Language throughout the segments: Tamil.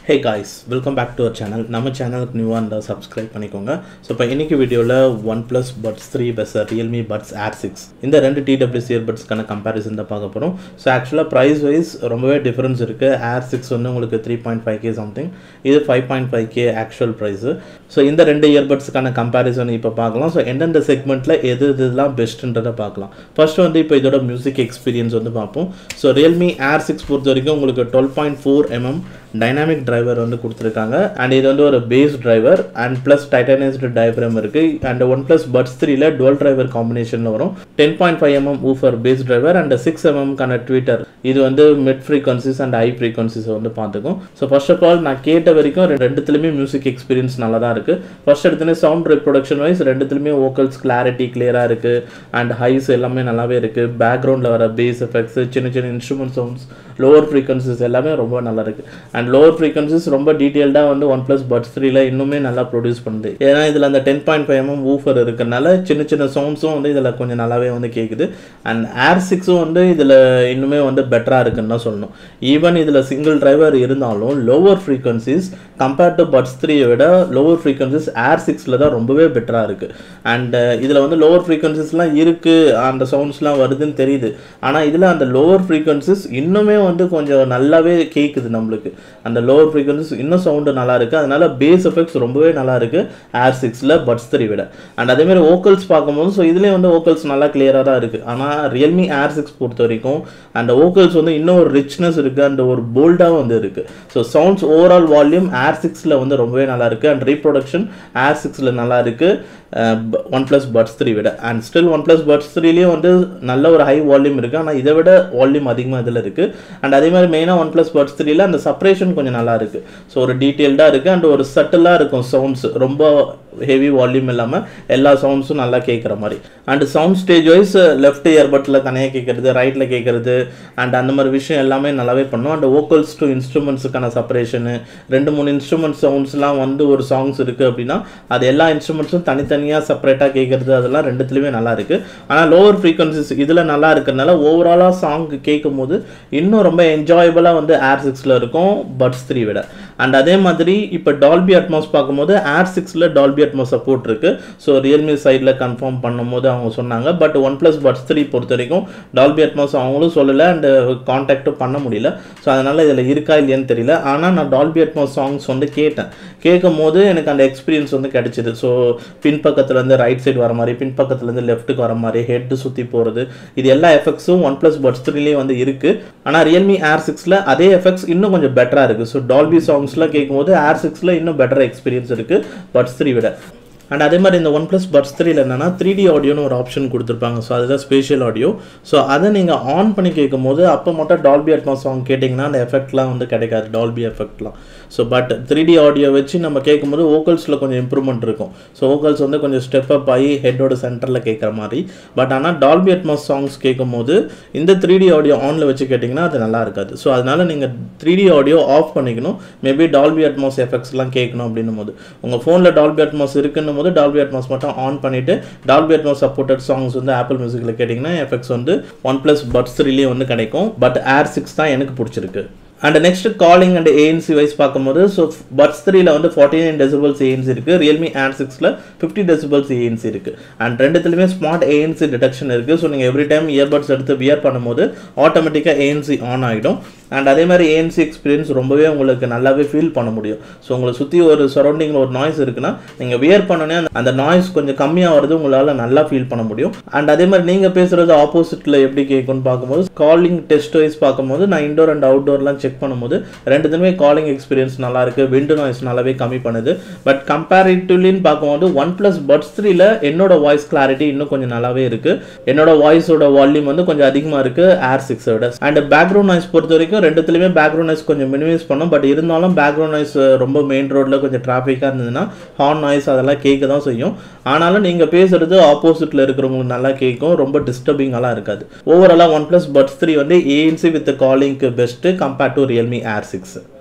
Hey guys welcome back to our channel நம்ம சேனலுக்கு நியூவாக இருந்தால் சப்ஸ்கிரைப் பண்ணிக்கோங்க ஸோ இப்போ இன்னைக்கு வீடியோவில் one plus puts three vs Realme Buds Air six இந்த ரெண்டு டிடபிள்யூசி இயர்பட்ஸ்க்கான கம்பேரிசன் தான் பார்க்க போகிறோம் ஸோ ஆக்சுவலாக ப்ரைஸ் வைஸ் ரொம்பவே டிஃப்ரென்ஸ் இருக்குது ஏர் சிக்ஸ் வந்து உங்களுக்கு three point five K something இது five point five K actual price so இந்த ரெண்டு இயர்பட்ஸ்க்கான கம்பேரிசன் இப்போ பார்க்கலாம் ஸோ எந்தெந்த செக்மெண்ட்டில் எது இதெல்லாம் பெஸ்ட்டுன்றதை பார்க்கலாம் ஃபர்ஸ்ட் வந்து இப்போ இதோட மியூசிக் எக்ஸ்பீரியன்ஸ் வந்து பார்ப்போம் ஸோ ரியல்மி ஏர் சிக்ஸ் பொறுத்த வரைக்கும் உங்களுக்கு twelve point four mm dynamic driver வந்து கொடுத்துருக்காங்க அண்ட் இது வந்து ஒரு bass driver and plus titanized diaphragm இருக்கு அண்ட் ஒன் ப்ளஸ் பட்ஸ் த்ரீல டுவல் டிரைவர் காம்பினேஷனில் வரும் ten point five mm woofer bass driver and six எம்எம்க்கான ட்விட்டர் இது வந்து மிட் ஃப்ரீக்வன்சிஸ் அண்ட் ஹை ஃப்ரீக்வன்சிஸை வந்து பார்த்துக்கும் ஸோ ஃபர்ஸ்ட் ஆஃப் ஆல் நான் கேட்ட வரைக்கும் ரெண்டு- ரெண்டுத்துலையுமே மியூசிக் எக்ஸ்பீரியன்ஸ் நல்லா தான் இருக்குது ஃபர்ஸ்ட் எடுத்துனே சவுண்ட் ரிப்ரொடக்ஷன் வைஸ் ரெண்டுத்துலையுமே வோக்கல்ஸ் கிளாரிட்டி கிளியராக இருக்குது அண்ட் ஹைஸ் எல்லாமே நல்லாவே இருக்குது பேக்ரவுண்டில் வர பேஸ் எஃபெக்ட்ஸ் சின்ன சின்ன இன்ஸ்ட்ருமெண்ட் சவுண்ட்ஸ் லோவர் ஃப்ரீக்வன்சிஸ் எல்லாமே ரொம்ப நல்லா இருக்கு அண்ட் லோவர் ஃப்ரீக்வன்சிஸ் ரொம்ப டீட்டெயில்டாக வந்து ஒன் ப்ளஸ் பட்ஸ் த்ரீல இன்னுமே நல்லா ப்ரொடியூஸ் பண்ணுது ஏன்னா இதில் அந்த ten point five mm woofer இருக்கறனால சின்ன சின்ன சவுண்ட்ஸும் வந்து இதில் கொஞ்சம் நல்லாவே வந்து கேட்குது அண்ட் ஏர் சிக்ஸும் வந்து இதில் இன்னுமே வந்து பெட்டராக இருக்குன்னு தான் சொல்லணும் ஈவன் இதில் சிங்கிள் டிரைவர் இருந்தாலும் lower frequencies compared to Buds த்ரீயை விட லோவர் ஃப்ரீக்வன்சிஸ் ஏர் சிக்ஸில் தான் ரொம்பவே பெட்டராக இருக்குது அண்ட் இதில் வந்து லோவர் ஃப்ரீக்வன்சிஸ்லாம் இருக்குது அந்த சவுண்ட்ஸ்லாம் வருதுன்னு தெரியுது ஆனால் இதில் அந்த லோவர் ஃப்ரீக்வன்சிஸ் இன்னுமே வந்து கொஞ்சம் நல்லாவே கேட்குது நம்மளுக்கு அந்த லோவர் ஃப்ரீக்வன்சிஸ் இன்னும் சவுண்டு நல்லா இருக்குது அதனால பேஸ் எஃபெக்ட்ஸ் ரொம்பவே நல்லா இருக்குது ஏர் சிக்ஸில் பட்ஸ் த்ரீ விட அண்ட் அதேமாதிரி வோக்கல்ஸ் பார்க்கும்போது ஸோ இதுலேயும் வந்து வோக்கல்ஸ் நல்லா கிளியராக தான் இருக்குது ஆனால் ரியல்மி ஏர் சிக்ஸ் பொறுத்த வரைக்கும் அந்த வோக்கல்ஸ் வந்து இன்னும் ஒரு ரிச்னஸ் இருக்குது அண்ட் ஒரு போல்டாக வந்து இருக்குது so sounds overall volume Air சிக்ஸில் வந்து ரொம்பவே நல்லா இருக்குது அண்ட் ரீப்ரொடக்ஷன் ஏர் சிக்ஸில் நல்லா இருக்குது ஒன் ப்ளஸ் பட்ஸ் த்ரீ விட and still one plus Buds த்ரீலேயும் வந்து நல்ல ஒரு ஹை வால்யூம் இருக்குது ஆனால் இதை விட வால்யூம் அதிகமாக இதில் இருக்குது அண்ட் அதே மாதிரி மெயினாக ஒன் ப்ளஸ் பட்ஸ் த்ரீல அந்த செப்பரேஷன் கொஞ்சம் நல்லா இருக்குது ஸோ ஒரு டீட்டெயில்டாக இருக்குது அண்ட் ஒரு சட்டிலாக இருக்கும் சவுண்ட்ஸ் ரொம்ப ஹெவி வால்யூம் இல்லாமல் எல்லா சவுண்ட்ஸும் நல்லா கேட்குற மாதிரி and sound stage wise left இயர்பட்டில் தனியாக கேட்குறது ரைட்டில் கேட்குறது அண்ட் அந்த மாதிரி விஷயம் எல்லாமே நல்லாவே பண்ணும் அண்ட் வோக்கல்ஸ் டு இன்ஸ்ட்ருமெண்ட்ஸுக்கான செப்பரேஷனு ரெண்டு மூணு இன்ஸ்ட்ருமெண்ட் சவுண்ட்ஸ்லாம் வந்து ஒரு சாங்ஸ் இருக்குது அப்படின்னா அது எல்லா இன்ஸ்ட்ருமெண்ட்ஸும் தனித்தனியாக செப்பரேட்டாக கேட்குறது அதெல்லாம் ரெண்டுத்துலேயுமே நல்லா இருக்குது ஆனால் லோவர் ஃப்ரீக்வன்சிஸ் இதில் நல்லா இருக்கிறனால ஓவராலாக சாங் கேட்கும் போது இன்னும் ரொம்ப என்ஜாயபுளாக வந்து ஏர் சிக்ஸில் இருக்கும் பட்ஸ் த்ரீ விட அண்ட் அதே மாதிரி இப்போ டால்பி அட்மாஸ் பார்க்கும்போது ஏர் சிக்ஸில் டால்பி அட்மாஸ் சப்போர்ட் இருக்குது ஸோ ரியல்மி சைடில் கன்ஃபார்ம் பண்ணும்போது அவங்க சொன்னாங்க but one plus puts three பொறுத்த வரைக்கும் டால்பி அட்மாஸ் அவங்களும் சொல்லலை அண்ட் காண்டாக்டும் பண்ண முடியல ஸோ அதனால் இதில் இருக்கா இல்லையான்னு தெரியல ஆனால் நான் டால்பி அட்மாஸ் சாங்ஸ் வந்து கேட்டேன் கேட்கும் போது எனக்கு அந்த எக்ஸ்பீரியன்ஸ் வந்து கிடைச்சிது ஸோ பின்பக்கத்துலேருந்து ரைட் சைடு வர மாதிரி பின்பக்கத்துலேருந்து லெஃப்ட்டுக்கு வர மாதிரி ஹெட்டு சுற்றி போகிறது இது எல்லா எஃபெக்ட்ஸும் ஒன் ப்ளஸ் பட்ஸ் த்ரீலேயும் வந்து இருக்குது ஆனால் ரியல்மி ஏர் சிக்ஸில் அதே எஃபெக்ட்ஸ் இன்னும் கொஞ்சம் பெட்டராக இருக்குது ஸோ டால்பி சாங்ஸ்லாம் கேட்கும்போது ஏர் சிக்ஸில் இன்னும் பெட்டர் எக்ஸ்பீரியன்ஸ் இருக்குது பட்ஸ் த்ரீ விட அண்ட் அதே மாதிரி இந்த ஒன் ப்ளஸ் பட்ஸ் த்ரீல என்னன்னா த்ரீ டி ஆடியோன்னு ஒரு ஆப்ஷன் கொடுத்துருப்பாங்க ஸோ அதுதான் ஸ்பேஷியல் ஆடியோ ஸோ அதை நீங்கள் ஆன் பண்ணி கேட்கும்போது அப்போ மட்டும் டால்பி அட்மாஸ் சாங் கேட்டிங்கன்னா அந்த எஃபெக்ட்லாம் வந்து கிடைக்காது டால்பி எஃபெக்ட்லாம் so but three D audio வச்சு நம்ம கேட்கும்போது வோக்கல்ஸில் கொஞ்சம் இம்ப்ரூவ்மெண்ட் இருக்கும் ஸோ வோக்கல்ஸ் வந்து கொஞ்சம் ஸ்டெப் அப் ஆகி ஹெட்டோட சென்டரில் கேட்குற மாதிரி பட் ஆனால் டால்பி அட்மாஸ் சாங்ஸ் கேட்கும்போது இந்த த்ரீ டி ஆடியோ ஆனில் வச்சு கேட்டிங்கன்னா அது நல்லா இருக்காது ஸோ அதனால நீங்கள் த்ரீ டி ஆடியோ ஆஃப் பண்ணிக்கணும் மேபி டால்பி அட்மாஸ் எஃபெக்ட்ஸ்லாம் கேட்கணும் அப்படின்னும் போது உங்கள் ஃபோனில் டால்பி அட்மாஸ் இருக்குன்னும் போது டால்பி அட்மாஸ் மட்டும் ஆன் பண்ணிவிட்டு டால்பி அட்மாஸ் சப்போர்ட்டட் சாங்ஸ் வந்து ஆப்பிள் மியூசிக்கில் கேட்டிங்கன்னா எஃபெக்ட்ஸ் வந்து ஒன் ப்ளஸ் பட்ஸ் த்ரீலேயே வந்து கிடைக்கும் பட் ஏர் சிக்ஸ் தான் எனக்கு பிடிச்சிருக்கு and next calling and ANC wise பார்க்கும்போது ஸோ பட்ஸ் த்ரீல வந்து ஃபார்ட்டி நைன் டெசிபல்ஸ் ஏஎன்சி இருக்கு ரியல்மி ஏர் சிக்ஸில் ஃபிஃப்டி டெசிபல்ஸ் ஏஎன்சி இருக்கு அண்ட் ரெண்டுத்துலையுமே ஸ்மார்ட் ஏஎன்சி டிடெக்ஷன் இருக்கு ஸோ நீங்கள் எவ்ரி டைம் இயர்பட்ஸ் எடுத்து வியர் பண்ணும்போது ஆட்டோமேட்டிக்காக ஏஎன்சி ஆன் ஆகிடும் அண்ட் அதே மாதிரி ஏஎன்சி எக்ஸ்பீரியன்ஸ் ரொம்பவே உங்களுக்கு நல்லாவே ஃபீல் பண்ண முடியும் ஸோ உங்களை சுற்றி ஒரு சரௌண்டிங்கில் ஒரு நாய்ஸ் இருக்குன்னா நீங்கள் வியர் பண்ணோன்னே அந்த- அந்த நாய்ஸ் கொஞ்சம் கம்மியாக வருது உங்களால் நல்லா ஃபீல் பண்ண முடியும் அண்ட் அதே மாதிரி நீங்கள் பேசுகிறது ஆப்போசிட்டில் எப்படி கேட்கும்னு பார்க்கும்போது காலிங் டெஸ்ட் வைஸ் பார்க்கும்போது நான் இண்டோர் அண்ட் அவுட்டோர்லாம் செக் பண்ணும்போது ரெண்டுத்துமே காலிங் எக்ஸ்பீரியன்ஸ் நல்லா இருக்கு விண்டோ நாய்ஸ் நல்லாவே கம்மி பண்ணுது பட் கம்பேரிட்டிவ்லின்னு பார்க்கும்போது ஒன் ப்ளஸ் பட்ஸ் த்ரீல என்னோட வாய்ஸ் கிளாரிட்டி இன்னும் கொஞ்சம் நல்லாவே இருக்கு என்னோட வாய்ஸோட வால்யூம் வந்து கொஞ்சம் அதிகமாக இருக்கு ஏர் சிக்ஸை விட அண்ட் பேக்ரவுண்ட் நாய்ஸ் பொறுத்த வரைக்கும் ரெண்டுத்துலையுமே பேக்ரவுண்ட் நாய்ஸ் கொஞ்சம் மினிமைஸ் பண்ணும் பட் இருந்தாலும் பேக்ரவுண்ட் நாய்ஸ் ரொம்ப மெயின் ரோட்டில் கொஞ்சம் டிராஃபிக்காக இருந்ததுன்னா ஹார்ன் நாய்ஸ் அதெல்லாம் கேட்க தான் செய்யும் ஆனாலும் நீங்கள் பேசுறது ஆப்போசிட்டில் இருக்கிறவங்களுக்கு நல்லா கேட்கும் ரொம்ப டிஸ்டர்பிங்காலாம் இருக்காது ஓவராலாக ஒன் ப்ளஸ் பட்ஸ் த்ரீ வந்து ஏஎன்சி வித் காலிங்க்கு best compared to Realme air six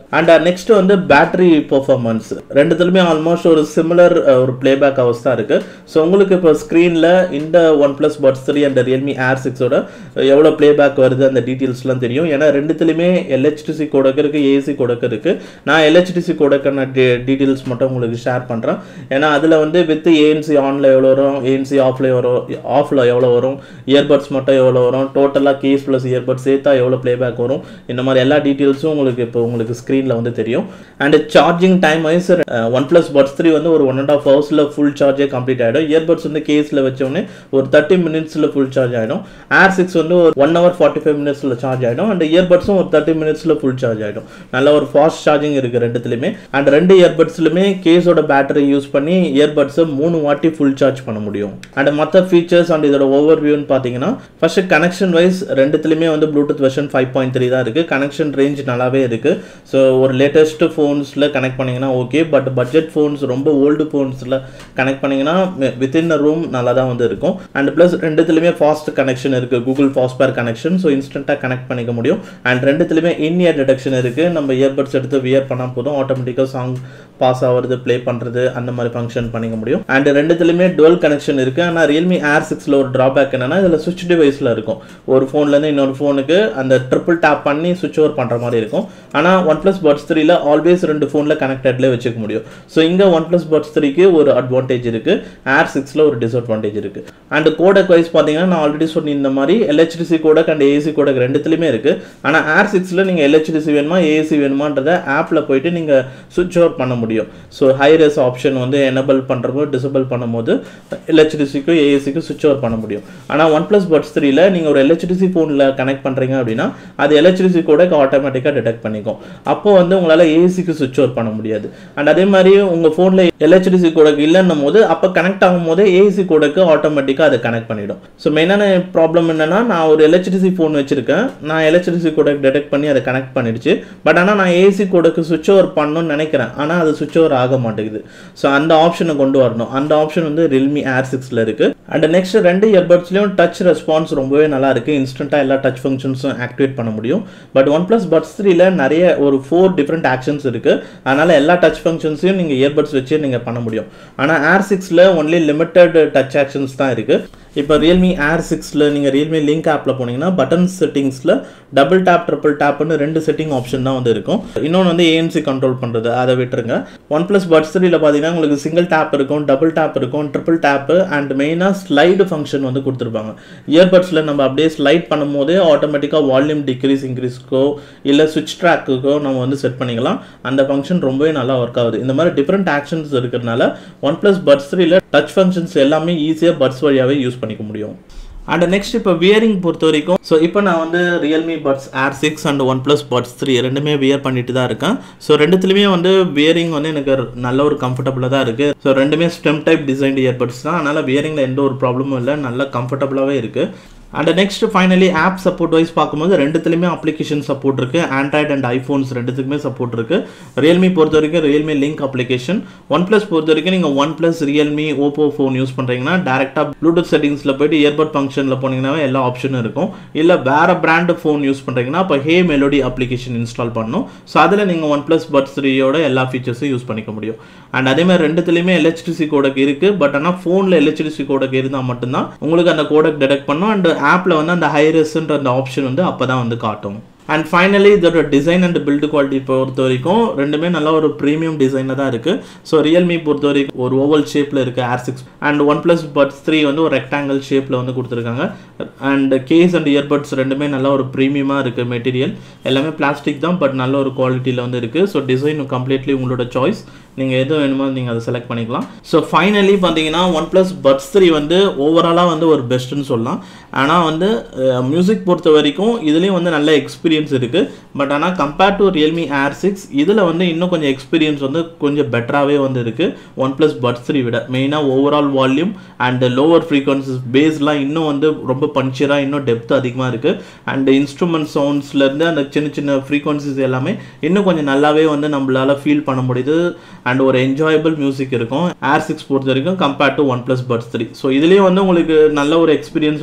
and next வந்து பேட்டரி பெர்ஃபார்மன்ஸ் ரெண்டுத்துலையுமே ஆல்மோஸ்ட் ஒரு சிமிலர் ஒரு பிளேபேக் ஹவர்ஸ் தான் இருக்குது ஸோ உங்களுக்கு இப்போ ஸ்க்ரீனில் இந்த one plus puts three and Realme Air சிக்ஸோட எவ்வளோ பிளேபேக் வருது அந்த டீட்டெயில்ஸ்லாம் தெரியும் ஏன்னா ரெண்டுத்துலையுமே எல்ஹெச்டிசி கோடக்கு இருக்குது ஏசி கோடக்கு இருக்குது நான் எல்ஹெச்டிசி கோடக்கான டீட்டெயில்ஸ் மட்டும் உங்களுக்கு ஷேர் பண்ணுறேன் ஏன்னா அதில் வந்து வித் ஏஎன்சி ஆனில் எவ்வளோ வரும் ஏஎன்சி ஆஃப்ல வரும் ஆஃபில் எவ்வளோ வரும் இயர்பட்ஸ் மட்டும் எவ்வளோ வரும் டோட்டலாக கேஸ் ப்ளஸ் இயர்பட்ஸ் சேர்த்தா எவ்வளோ பிளேபேக் வரும் இந்த மாதிரி எல்லா டீட்டெயில்ஸும் உங்களுக்கு இப்போ உங்களுக்கு ஸ்க்ரீனில் வந்து தெரியும் and charging time wise one plus puts three வந்து ஒரு ஒன் அண்ட் ஆஃப் ஹவர்ஸில் ஃபுல் சார்ஜே கம்ப்ளீட் ஆகிடும் இயர்பட்ஸ் வந்து கேஸில் வச்சோடனே ஒரு தேர்ட்டி மினிட்ஸில் ஃபுல் சார்ஜ் ஆகிடும் ஏர் சிக்ஸ் வந்து ஒரு ஒன் ஹவர் ஃபார்ட்டி ஃபைவ் மினிட்ஸில் சார்ஜ் ஆகிடும் அண்ட் இயர்பட்ஸும் ஒரு தேர்ட்டி மினிட்ஸில் ஃபுல் சார்ஜ் ஆகிடும் நல்ல ஒரு ஃபாஸ்ட் சார்ஜிங் இருக்குது ரெண்டுத்துலையுமே அண்ட் ரெண்டு இயர்பட்ஸ்லையுமே கேஸோட பேட்டரி யூஸ் பண்ணி இயர்பட்ஸை மூணு வாட்டி ஃபுல் சார்ஜ் பண்ண முடியும் அண்ட் மற்ற ஃபீச்சர்ஸ் அண்ட் இதோட ஓவர் வியூன்னு பார்த்தீங்கன்னா ஃபர்ஸ்ட் கனெக்ஷன் வைஸ் ரெண்டுத்துலையுமே வந்து Bluetooth version five point three தான் இருக்குது கனெக்ஷன் ரேஞ்ச் நல்லாவே இருக்குது ஸோ ஒரு லேட்டஸ்ட் ஃபோன்ஸில் கனெக்ட் பண்ணிங்கன்னா ஓகே பட் பட்ஜெட் ஃபோன்ஸ் ரொம்ப ஓல்டு ஃபோன்ஸில் கனெக்ட் பண்ணிங்கன்னா வித்தின் அ ரூம் நல்லா தான் வந்து இருக்கும் அண்ட் ப்ளஸ் ரெண்டுத்துலையுமே ஃபாஸ்ட் கனெக்ஷன் இருக்குது கூகுள் ஃபாஸ்ட்பேர் கனெக்ஷன் ஸோ இன்ஸ்டண்ட்டாக கனெக்ட் பண்ணிக்க முடியும் அண்ட் ரெண்டுத்துலையுமே இன் இயர் டிடெக்ஷன் இருக்குது நம்ம இயர்பட்ஸ் எடுத்து வியர் பண்ணால் போதும் ஆட்டோமேட்டிக்காக சாங் பாஸ் ஆகிறது ப்ளே பண்ணுறது அந்த மாதிரி ஃபங்க்ஷன் பண்ணிக்க முடியும் அண்ட் ரெண்டுத்துலையுமே டுவல் கனெக்ஷன் இருக்குது ஆனால் ரியல்மி ஏர் சிக்ஸில் ஒரு ட்ராபேக் என்னன்னா இதில் சுவிட்ச் டிவைஸில் இருக்கும் ஒரு ஃபோன்லேருந்து இன்னொரு ஃபோனுக்கு அந்த ட்ரிபிள் டேப் பண்ணி சுவிட்ச் ஓவர் பண்ணுற மாதிரி இருக்கும் ஆனால் ஒன் ப்ளஸ் பட்ஸ் த்ரீல ஆல்வேஸ் ரெண்டு ஃபோனில் கனெக்டட்லேயே வச்சுக்க முடியும் ஸோ இங்கே ஒன் ப்ளஸ் பட்ஸ் த்ரீக்கு ஒரு அட்வான்டேஜ் இருக்குது ஏர் சிக்ஸில் ஒரு டிஸ்அட்வான்டேஜ் இருக்குது அண்ட் கோடக் வைஸ் பார்த்தீங்கன்னா நான் ஆல்ரெடி சொன்ன மாதிரி LHDC codec and AAC codec ரெண்டுத்துலையுமே இருக்குது ஆனால் ஏர் சிக்ஸில் நீங்கள் எல்ஹெச்டிசி வேணுமா ஏசி வேணுமான்றத ஆப்பில் போயிட்டு நீங்கள் சுவிட்ச் ஓவர் பண்ண முடியும் ஸோ ஹை ரெஸ் ஆப்ஷன் வந்து எனபிள் பண்ணுறப்போ டிசபிள் பண்ணும்போது எல்ஹெச்டிசிக்கும் ஏஎஸ்சிக்கும் சுவிட்ச் ஓவர் பண்ண முடியும் ஆனால் ஒன் ப்ளஸ் பட்ஸ் த்ரீல நீங்கள் ஒரு எல்ஹெச்டிசி ஃபோனில் கனெக்ட் பண்ணுறீங்க அப்படின்னா அது எல்ஹெச்டிசி கூட ஆட்டோமேட்டிக்காக டிடெக்ட் பண்ணிக்கும் அப்போ வந்து உங்களால் ஏஎஸ்சிக்கு சுவிட்ச் ஓவர் பண்ண முடியாது அண்ட் அதே மாதிரி உங்கள் ஃபோனில் எல்ஹெச்டிசி கோடக்கு இல்லைன்னும் போது அப்போ கனெக்ட் ஆகும் போது ஏஎஸ்சி கோடக்கு ஆட்டோமேட்டிக்காக அதை கனெக்ட் பண்ணிடும் ஸோ மெயினான ப்ராப்ளம் என்னன்னா நான் ஒரு எல்ஹெச்டிசி ஃபோன் வச்சிருக்கேன் நான் எல்ஹெச்டிசி கோடக்கு டிடெக்ட் பண்ணி அதை கனெக்ட் பண்ணிடுச்சு பட் ஆனால் நான் ஏசி கோடக்கு சுவிட்ச் ஓவர் பண்ணணும்னு நினைக்கிறேன் ஆனால் அது சுவிட்ச் ஓவர் ஆக மாட்டேங்குது ஸோ அந்த ஆப்ஷனை கொண்டு வரணும் அந்த ஆப்ஷன் வந்து ரியல்மி ஏர் சிக்ஸில் இருக்குது அண்ட் நெக்ஸ்ட் ரெண்டு இயர்பட்ஸ்லையும் டச் ரெஸ்பான்ஸ் ரொம்பவே நல்லா இருக்குது இன்ஸ்டண்ட்டாக எல்லா டச் ஃபங்க்ஷன்ஸும் ஆக்டிவேட் பண்ண முடியும் பட் ஒன் ப்ளஸ் பட்ஸ் த்ரீல நிறைய ஒரு ஃபோர் டிஃப்ரெண்ட் ஆக்ஷன்ஸ் இருக்குது அதனால் எல்லா டச் ஃபங்க்ஷன்ஸையும் நீங்கள் இயர்பட்ஸ் வச்சு நீங்கள் பண்ண முடியும் ஆனால் ஏர் சிக்ஸில் ஒன்லி லிமிட்டட் டச் ஆக்ஷன்ஸ் தான் இருக்குது இப்போ ரியல்மி ஏர் சிக்ஸில் நீங்கள் ரியல்மி லிங்க் ஆப்பில் போனீங்கன்னா பட்டன் செட்டிங்ஸில் டபுள் டேப் ட்ரிபிள் டேப்னு ரெண்டு செட்டிங் ஆப்ஷன் தான் வந்து இருக்கும் இன்னொன்று வந்து ஏஎன்சி கண்ட்ரோல் பண்ணுறது அதை விட்டுருங்க ஒன் ப்ளஸ் பட்ஸ் த்ரீல பார்த்தீங்கன்னா உங்களுக்கு சிங்கிள் டேப் இருக்கும் டபுள் டேப் இருக்கும் ட்ரிபிள் டேப்பு அண்ட் மெயினாக ஸ்லைடு ஃபங்க்ஷன் வந்து கொடுத்துருப்பாங்க இயர்பட்ஸில் நம்ம அப்படியே ஸ்லைட் பண்ணும்போதே ஆட்டோமேட்டிக்காக வால்யூம் டிக்ரீஸ் இன்க்ரீஸ்க்கோ இல்லை சுவிட்ச் ட்ராக்குக்கோ நம்ம வந்து செட் பண்ணிக்கலாம் அந்த ஃபங்க்ஷன் ரொம்பவே நல்லா ஒர்க் ஆகுது இந்த மாதிரி டிஃப்ரெண்ட் ஆக்ஷன்ஸ் இருக்கிறதுனால ஒன் ப்ளஸ் பட்ஸ் த்ரீல டச் ஃபங்க்ஷன்ஸ் எல்லாமே ஈஸியாக பட்ஸ் வழியாகவே யூஸ் பண்ணிக்க முடியும் அண்ட் நெக்ஸ்ட் இப்போ வியரிங் பொறுத்த வரைக்கும் ஸோ இப்போ நான் வந்து Realme Buds Air six and one plus puts three ரெண்டுமே வியர் பண்ணிட்டு தான் இருக்கேன் ஸோ ரெண்டுத்துலையுமே வந்து வியரிங் வந்து எனக்கு நல்ல ஒரு கம்ஃபர்டபுளாக தான் இருக்குது ஸோ ரெண்டுமே ஸ்டெம் டைப் டிசைன் இயர்பட்ஸ் தான் அதனால் வியரிங்கில் எந்த ஒரு ப்ராப்ளமும் இல்லை நல்லா கம்ஃபர்டபுளாகவே இருக்குது and next finally app support wise பார்க்கும்போது ரெண்டுத்துலையுமே அப்ளிகேஷன் சப்போர்ட் இருக்குது ஆண்ட்ராய்டு அண்ட் ஐஃபோன்ஸ் ரெண்டுத்துக்குமே சப்போர்ட் இருக்குது ரியல்மி பொறுத்த வரைக்கும் Realme Link application OnePlus பொறுத்த வரைக்கும் நீங்கள் OnePlus Realme Oppo phone use பண்ணுறீங்கன்னா டேரெக்டாக ப்ளூடூத் செட்டிங்ஸில் போயிட்டு இயர்பட் ஃபங்க்ஷனில் போனீங்கன்னா எல்லா ஆப்ஷனும் இருக்கும் இல்லை வேறு பிராண்டு ஃபோன் யூஸ் பண்ணுறீங்கன்னா இப்போ ஹே மெலோடி அப்ளிகேஷன் இன்ஸ்டால் பண்ணணும் ஸோ அதில் நீங்கள் ஒன் ப்ளஸ் பட்ஸ் த்ரீயோட எல்லா ஃபீச்சர்ஸும் யூஸ் பண்ணிக்க முடியும் அண்ட் அதே மாதிரி ரெண்டுத்துலையுமே எல்ஹெச்டிசி கோடக் இருக்குது பட் ஆனால் ஃபோனில் எல்ஹெச்டிசி கோடக் இருந்தால் மட்டும்தான் உங்களுக்கு அந்த கோடக் டிடெக்ட் பண்ணும் அண்ட் ஆப்பில் வந்து அந்த ஹைரஸ்ன்ற அந்த ஆப்ஷன் வந்து அப்போ தான் வந்து காட்டும் அண்ட் ஃபைனலி இதோட டிசைன் அண்ட் பில்டு குவாலிட்டி பொறுத்த வரைக்கும் ரெண்டுமே நல்ல ஒரு ப்ரீமியம் டிசைனில் தான் இருக்குது ஸோ ரியல்மி பொறுத்த வரைக்கும் ஒரு ஓவல் ஷேப்பில் இருக்குது Air six and one plus puts three வந்து ஒரு ரெக்டாங்கிள் ஷேப்பில் வந்து கொடுத்துருக்காங்க அண்ட் கேஸ் அண்ட் இயர்பட்ஸ் ரெண்டுமே நல்ல ஒரு ப்ரீமியமாக இருக்குது மெட்டீரியல் எல்லாமே பிளாஸ்டிக் தான் பட் நல்ல ஒரு குவாலிட்டியில் வந்து இருக்குது ஸோ டிசைன் கம்ப்ளீட்லி உங்களோட சாய்ஸ் நீங்கள் எது வேணுமோ நீங்கள் அதை செலக்ட் பண்ணிக்கலாம் ஸோ ஃபைனலி பார்த்தீங்கன்னா ஒன் ப்ளஸ் பட்ஸ் த்ரீ வந்து ஓவராலாக வந்து ஒரு பெஸ்ட்டுன்னு சொல்லலாம் ஆனால் வந்து மியூசிக் பொறுத்த வரைக்கும் இதுலேயும் வந்து நல்ல எக்ஸ்பீரியன்ஸ் இருக்குது பட் ஆனால் compared to Realme air six இதில் வந்து இன்னும் கொஞ்சம் எக்ஸ்பீரியன்ஸ் வந்து கொஞ்சம் பெட்டராகவே வந்து இருக்குது ஒன் ப்ளஸ் பட்ஸ் த்ரீ விட மெயினாக overall volume and lower frequencies பேஸ்லாம் இன்னும் வந்து ரொம்ப பஞ்சியராக இன்னும் டெப்த் அதிகமாக இருக்குது அண்ட் இன்ஸ்ட்ருமெண்ட் சவுண்ட்ஸ்லேருந்து அந்த சின்ன சின்ன ஃப்ரீக்வன்சிஸ் எல்லாமே இன்னும் கொஞ்சம் நல்லாவே வந்து நம்மளால் ஃபீல் பண்ண முடியுது அண்ட் ஒரு என்ஜாயபிள் மியூசிக் இருக்கும் ஏர் சிக்ஸ் பொறுத்த வரைக்கும் compared to one plus puts three so இதுலேயும் வந்து உங்களுக்கு நல்ல ஒரு எக்ஸ்பீரியன்ஸ் வந்து இருக்கும்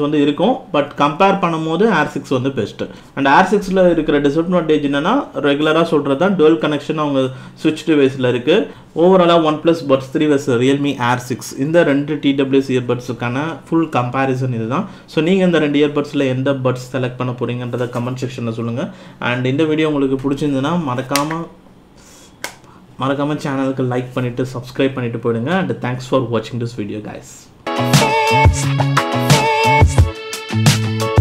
இருக்கும் பட் கம்பேர் பண்ணும்போது ஏர் சிக்ஸ் வந்து பெஸ்ட்டு அண்ட் ஏர் சிக்ஸில் இருக்கிற டிஸ்அட்வான்டேஜ் என்னன்னா ரெகுலராக சொல்கிறது தான் டுவெல் கனெக்ஷன் அவங்க சுவிட்ச் டிவைஸில் இருக்குது ஓவராலாக one plus puts three vs Realme ஏர் சிக்ஸ் இந்த ரெண்டு டிடபிள்யூஸ் இயர்பட்ஸுக்கான ஃபுல் கம்பேரிசன் இதுதான் ஸோ நீங்கள் இந்த ரெண்டு இயர்பட்ஸில் எந்த பட்ஸ் செலக்ட் பண்ண போகிறீங்கன்றத கமெண்ட் செக்ஷனில் சொல்லுங்கள் அண்ட் இந்த வீடியோ உங்களுக்கு பிடிச்சிருந்ததுன்னா மறக்காமல் மறக்காமல் சேனலுக்கு லைக் பண்ணிவிட்டு சப்ஸ்கிரைப் பண்ணிவிட்டு போயிடுங்க அண்ட் தேங்க்ஸ் ஃபார் வாட்சிங் this video guys Fist, fist.